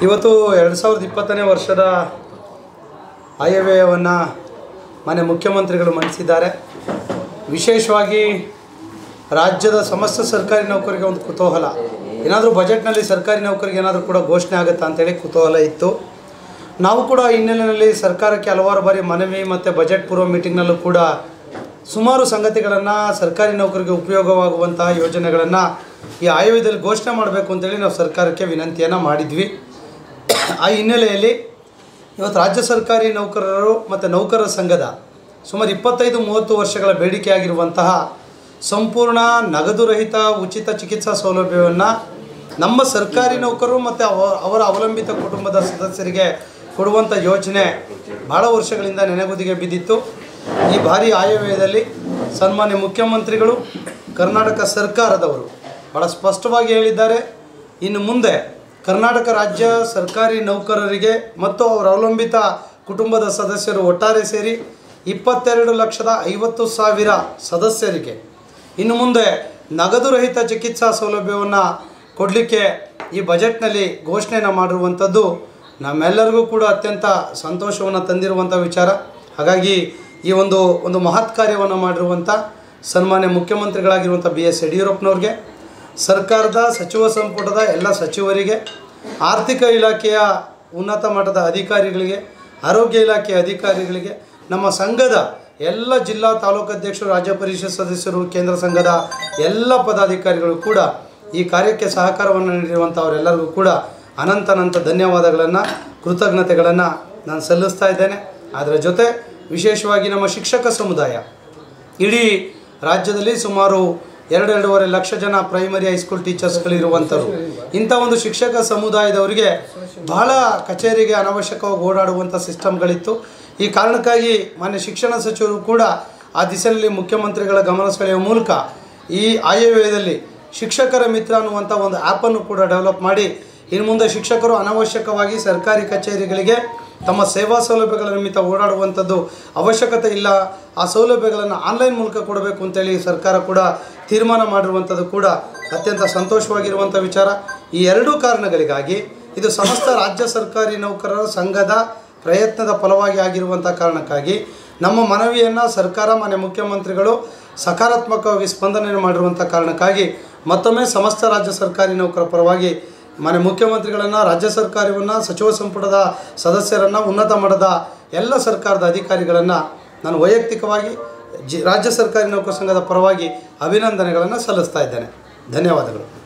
ಇವತ್ತು ಎರಡು ಸಾವಿರದ ಇಪ್ಪತ್ತನೇ ವರ್ಷದ ಆಯವ್ಯಯವನ್ನು ಮಾನ್ಯ ಮುಖ್ಯಮಂತ್ರಿಗಳು ಮಂಡಿಸಿದ್ದಾರೆ ವಿಶೇಷವಾಗಿ ರಾಜ್ಯದ ಸಮಸ್ತ ಸರ್ಕಾರಿ ನೌಕರಿಗೆ ಒಂದು ಕುತೂಹಲ ಏನಾದರೂ ಬಜೆಟ್ನಲ್ಲಿ ಸರ್ಕಾರಿ ನೌಕರಿಗೆ ಏನಾದರೂ ಕೂಡ ಘೋಷಣೆ ಆಗುತ್ತಾ ಅಂತೇಳಿ ಕುತೂಹಲ ಇತ್ತು ನಾವು ಕೂಡ ಈ ಹಿನ್ನೆಲೆಯಲ್ಲಿ ಸರ್ಕಾರಕ್ಕೆ ಹಲವಾರು ಬಾರಿ ಮನವಿ ಮತ್ತು ಬಜೆಟ್ ಪೂರ್ವ ಮೀಟಿಂಗ್ನಲ್ಲೂ ಕೂಡ ಸುಮಾರು ಸಂಗತಿಗಳನ್ನು ಸರ್ಕಾರಿ ನೌಕರಿಗೆ ಉಪಯೋಗವಾಗುವಂತಹ ಯೋಜನೆಗಳನ್ನು ಈ ಆಯವ್ಯಯದಲ್ಲಿ ಘೋಷಣೆ ಮಾಡಬೇಕು ಅಂತೇಳಿ ನಾವು ಸರ್ಕಾರಕ್ಕೆ ವಿನಂತಿಯನ್ನು ಮಾಡಿದ್ವಿ ಆ ಹಿನ್ನೆಲೆಯಲ್ಲಿ ಇವತ್ತು ರಾಜ್ಯ ಸರ್ಕಾರಿ ನೌಕರರು ಮತ್ತು ನೌಕರರ ಸಂಘದ ಸುಮಾರು ಇಪ್ಪತ್ತೈದು ಮೂವತ್ತು ವರ್ಷಗಳ ಬೇಡಿಕೆಯಾಗಿರುವಂತಹ ಸಂಪೂರ್ಣ ನಗದು ರಹಿತ ಉಚಿತ ಚಿಕಿತ್ಸಾ ಸೌಲಭ್ಯವನ್ನು ನಮ್ಮ ಸರ್ಕಾರಿ ನೌಕರರು ಮತ್ತು ಅವ ಅವರ ಅವಲಂಬಿತ ಕುಟುಂಬದ ಸದಸ್ಯರಿಗೆ ಕೊಡುವಂಥ ಯೋಜನೆ ಭಾಳ ವರ್ಷಗಳಿಂದ ನೆನೆಗುದಿಗೆ ಬಿದ್ದಿತ್ತು ಈ ಬಾರಿ ಆಯವ್ಯಯದಲ್ಲಿ ಸನ್ಮಾನ್ಯ ಮುಖ್ಯಮಂತ್ರಿಗಳು ಕರ್ನಾಟಕ ಸರ್ಕಾರದವರು ಭಾಳ ಸ್ಪಷ್ಟವಾಗಿ ಹೇಳಿದ್ದಾರೆ ಇನ್ನು ಮುಂದೆ ಕರ್ನಾಟಕ ರಾಜ್ಯ ಸರ್ಕಾರಿ ನೌಕರರಿಗೆ ಮತ್ತು ಅವರ ಅವಲಂಬಿತ ಕುಟುಂಬದ ಸದಸ್ಯರು ಒಟ್ಟಾರೆ ಸೇರಿ ಇಪ್ಪತ್ತೆರಡು ಲಕ್ಷದ ಐವತ್ತು ಸಾವಿರ ಸದಸ್ಯರಿಗೆ ಇನ್ನು ಮುಂದೆ ನಗದು ರಹಿತ ಚಿಕಿತ್ಸಾ ಸೌಲಭ್ಯವನ್ನು ಕೊಡಲಿಕ್ಕೆ ಈ ಬಜೆಟ್ನಲ್ಲಿ ಘೋಷಣೆಯನ್ನು ಮಾಡಿರುವಂಥದ್ದು ನಮ್ಮೆಲ್ಲರಿಗೂ ಕೂಡ ಅತ್ಯಂತ ಸಂತೋಷವನ್ನು ತಂದಿರುವಂಥ ವಿಚಾರ ಹಾಗಾಗಿ ಈ ಒಂದು ಒಂದು ಮಹತ್ ಕಾರ್ಯವನ್ನು ಮಾಡಿರುವಂಥ ಸನ್ಮಾನ್ಯ ಮುಖ್ಯಮಂತ್ರಿಗಳಾಗಿರುವಂಥ ಬಿ ಎಸ್ ಯಡಿಯೂರಪ್ಪನವ್ರಿಗೆ ಸರ್ಕಾರದ ಸಚಿವ ಸಂಪುಟದ ಎಲ್ಲ ಸಚಿವರಿಗೆ ಆರ್ಥಿಕ ಇಲಾಖೆಯ ಉನ್ನತ ಮಟ್ಟದ ಅಧಿಕಾರಿಗಳಿಗೆ ಆರೋಗ್ಯ ಇಲಾಖೆಯ ಅಧಿಕಾರಿಗಳಿಗೆ ನಮ್ಮ ಸಂಘದ ಎಲ್ಲ ಜಿಲ್ಲಾ ತಾಲೂಕು ಅಧ್ಯಕ್ಷರು ರಾಜ್ಯ ಪರಿಷತ್ ಸದಸ್ಯರು ಕೇಂದ್ರ ಸಂಘದ ಎಲ್ಲ ಪದಾಧಿಕಾರಿಗಳು ಕೂಡ ಈ ಕಾರ್ಯಕ್ಕೆ ಸಹಕಾರವನ್ನು ನೀಡಿರುವಂಥವರೆಲ್ಲರಿಗೂ ಕೂಡ ಅನಂತನಂತ ಧನ್ಯವಾದಗಳನ್ನು ಕೃತಜ್ಞತೆಗಳನ್ನು ನಾನು ಸಲ್ಲಿಸ್ತಾ ಇದ್ದೇನೆ ಅದರ ಜೊತೆ ವಿಶೇಷವಾಗಿ ನಮ್ಮ ಶಿಕ್ಷಕ ಸಮುದಾಯ ಇಡೀ ರಾಜ್ಯದಲ್ಲಿ ಸುಮಾರು ಎರಡೆರಡೂವರೆ ಲಕ್ಷ ಜನ ಪ್ರೈಮರಿ ಹೈಸ್ಕೂಲ್ ಟೀಚರ್ಸ್ಗಳಿರುವಂಥವ್ರು ಇಂಥ ಒಂದು ಶಿಕ್ಷಕ ಸಮುದಾಯದವರಿಗೆ ಬಹಳ ಕಚೇರಿಗೆ ಅನವಶ್ಯಕವಾಗಿ ಓಡಾಡುವಂಥ ಸಿಸ್ಟಮ್ಗಳಿತ್ತು ಈ ಕಾರಣಕ್ಕಾಗಿ ಮಾನ್ಯ ಶಿಕ್ಷಣ ಸಚಿವರು ಕೂಡ ಆ ದಿಸೆಯಲ್ಲಿ ಮುಖ್ಯಮಂತ್ರಿಗಳ ಗಮನ ಸೆಳೆಯುವ ಮೂಲಕ ಈ ಆಯವ್ಯಯದಲ್ಲಿ ಶಿಕ್ಷಕರ ಮಿತ್ರ ಅನ್ನುವಂಥ ಒಂದು ಆ್ಯಪನ್ನು ಕೂಡ ಡೆವಲಪ್ ಮಾಡಿ ಇನ್ನು ಮುಂದೆ ಶಿಕ್ಷಕರು ಅನವಶ್ಯಕವಾಗಿ ಸರ್ಕಾರಿ ಕಚೇರಿಗಳಿಗೆ ತಮ್ಮ ಸೇವಾ ಸೌಲಭ್ಯಗಳ ನಿಮಿತ್ತ ಓಡಾಡುವಂಥದ್ದು ಅವಶ್ಯಕತೆ ಇಲ್ಲ ಆ ಸೌಲಭ್ಯಗಳನ್ನು ಆನ್ಲೈನ್ ಮೂಲಕ ಕೊಡಬೇಕು ಅಂತೇಳಿ ಸರ್ಕಾರ ಕೂಡ ತೀರ್ಮಾನ ಮಾಡಿರುವಂಥದ್ದು ಕೂಡ ಅತ್ಯಂತ ಸಂತೋಷವಾಗಿರುವಂಥ ವಿಚಾರ ಈ ಎರಡೂ ಕಾರಣಗಳಿಗಾಗಿ ಇದು ಸಮಸ್ತ ರಾಜ್ಯ ಸರ್ಕಾರಿ ನೌಕರರ ಸಂಘದ ಪ್ರಯತ್ನದ ಫಲವಾಗಿ ಆಗಿರುವಂಥ ಕಾರಣಕ್ಕಾಗಿ ನಮ್ಮ ಮನವಿಯನ್ನು ಸರ್ಕಾರ ಮಾನ್ಯ ಮುಖ್ಯಮಂತ್ರಿಗಳು ಸಕಾರಾತ್ಮಕವಾಗಿ ಸ್ಪಂದನೆ ಮಾಡಿರುವಂಥ ಕಾರಣಕ್ಕಾಗಿ ಮತ್ತೊಮ್ಮೆ ಸಮಸ್ತ ರಾಜ್ಯ ಸರ್ಕಾರಿ ನೌಕರ ಪರವಾಗಿ ಮಾನ್ಯ ಮುಖ್ಯಮಂತ್ರಿಗಳನ್ನು ರಾಜ್ಯ ಸರ್ಕಾರವನ್ನು ಸಚಿವ ಸಂಪುಟದ ಸದಸ್ಯರನ್ನು ಉನ್ನತ ಮಟ್ಟದ ಎಲ್ಲ ಸರ್ಕಾರದ ಅಧಿಕಾರಿಗಳನ್ನು ನಾನು ವೈಯಕ್ತಿಕವಾಗಿ ಜಿ ರಾಜ್ಯ ಸರ್ಕಾರಿ ನೌಕರ ಸಂಘದ ಪರವಾಗಿ ಅಭಿನಂದನೆಗಳನ್ನು ಸಲ್ಲಿಸ್ತಾ ಇದ್ದೇನೆ ಧನ್ಯವಾದಗಳು